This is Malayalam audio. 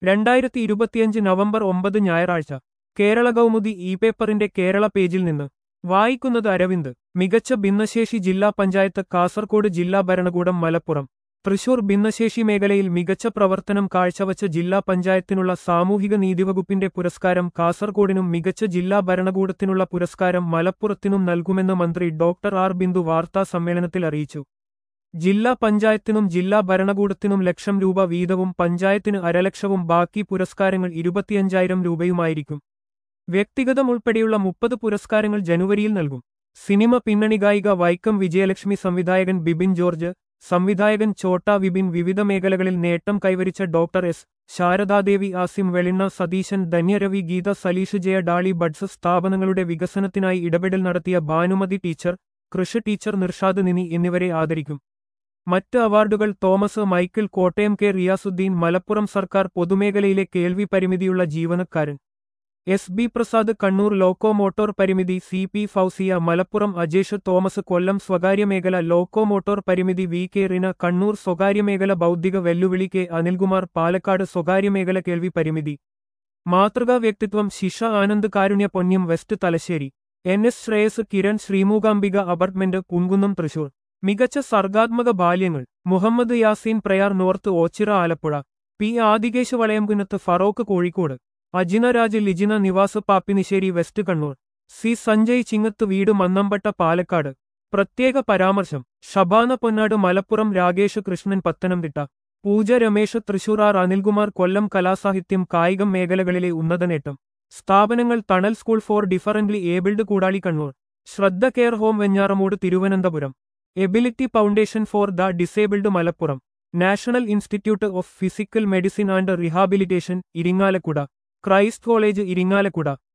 രണ്ടായിരത്തി ഇരുപത്തിയഞ്ച് നവംബർ ഒമ്പത് ഞായറാഴ്ച കേരള കൗമുദി ഇ പേപ്പറിന്റെ കേരള പേജിൽ നിന്ന് വായിക്കുന്നത് അരവിന്ദ് മികച്ച ഭിന്നശേഷി ജില്ലാ പഞ്ചായത്ത് കാസർകോട് ജില്ലാ ഭരണകൂടം മലപ്പുറം തൃശൂർ ഭിന്നശേഷി മേഖലയിൽ മികച്ച പ്രവർത്തനം കാഴ്ചവച്ച ജില്ലാ പഞ്ചായത്തിനുള്ള സാമൂഹിക നീതിവകുപ്പിന്റെ പുരസ്കാരം കാസർകോടിനും മികച്ച ജില്ലാ ഭരണകൂടത്തിനുള്ള പുരസ്കാരം മലപ്പുറത്തിനും നൽകുമെന്ന് മന്ത്രി ഡോക്ടർ ആർ ബിന്ദു വാർത്താ സമ്മേളനത്തിൽ അറിയിച്ചു ജില്ലാ പഞ്ചായത്തിനും ജില്ലാ ഭരണകൂടത്തിനും ലക്ഷം രൂപ വീതവും പഞ്ചായത്തിന് അരലക്ഷവും ബാക്കി പുരസ്കാരങ്ങൾ ഇരുപത്തിയഞ്ചായിരം രൂപയുമായിരിക്കും വ്യക്തിഗതം ഉൾപ്പെടെയുള്ള മുപ്പത് പുരസ്കാരങ്ങൾ ജനുവരിയിൽ നൽകും സിനിമ പിന്നണി ഗായിക വൈക്കം വിജയലക്ഷ്മി സംവിധായകൻ ബിബിൻ ജോർജ് സംവിധായകൻ ചോട്ട വിപിൻ വിവിധ മേഖലകളിൽ നേട്ടം കൈവരിച്ച ഡോക്ടർ എസ് ശാരദാദേവി ആസിം വെളിണ്ണ സതീശൻ ധന്യരവി ഗീത സലീഷ് ജയ ഡാളി ബഡ്സ് സ്ഥാപനങ്ങളുടെ വികസനത്തിനായി ഇടപെടൽ നടത്തിയ ഭാനുമതി ടീച്ചർ കൃഷി ടീച്ചർ നിർഷാദ് നിനി എന്നിവരെ ആദരിക്കും മറ്റ് അവാർഡുകൾ തോമസ് മൈക്കിൾ കോട്ടയം കെ റിയാസുദ്ദീൻ മലപ്പുറം സർക്കാർ പൊതുമേഖലയിലെ കേൾവി പരിമിതിയുള്ള ജീവനക്കാരൻ S B Prasad Kannur loco motor പരിമിതി സി പി ഫൗസിയ മലപ്പുറം അജേഷ് തോമസ് കൊല്ലം സ്വകാര്യ മേഖല ലോക്കോ മോട്ടോർ പരിമിതി വി കെ റിന കണ്ണൂർ സ്വകാര്യ മേഖല ബൗദ്ധിക വെല്ലുവിളി കെ അനിൽകുമാർ പാലക്കാട് സ്വകാര്യ മേഖല കേൾവി പരിമിതി മാതൃകാ വ്യക്തിത്വം Shisha Anand Karunya Ponnam west Thalassery N S Sreyas Kiran Sreemookambika apartment Kungunnam Thrissur മികച്ച സർഗാത്മക ബാല്യങ്ങൾ Muhammad Yaseen Prayar north Ochira Alappuzha P Adikesh Valayamkunnath Farook Kozhikode Ajina Raj Lijina Nivas Pappinissery west Kannur C Sanjay Chingath വീട് മന്നമ്പട്ട പാലക്കാട് പ്രത്യേക പരാമർശം ഷബാന പൊന്നാട് മലപ്പുറം രാകേഷ് കൃഷ്ണൻ പത്തനംതിട്ട പൂജ രമേശ് തൃശൂർ ആർ അനിൽകുമാർ കൊല്ലം കലാസാഹിത്യം കായികം മേഖലകളിലെ ഉന്നത നേട്ടം സ്ഥാപനങ്ങൾ Thanal school for differently abled Koodali Kannur Shraddha care home Venjaramoodu Thiruvananthapuram ability foundation for the disabled Malappuram national institute of physical medicine and rehabilitation Irinjalakuda Christ college Irinjalakuda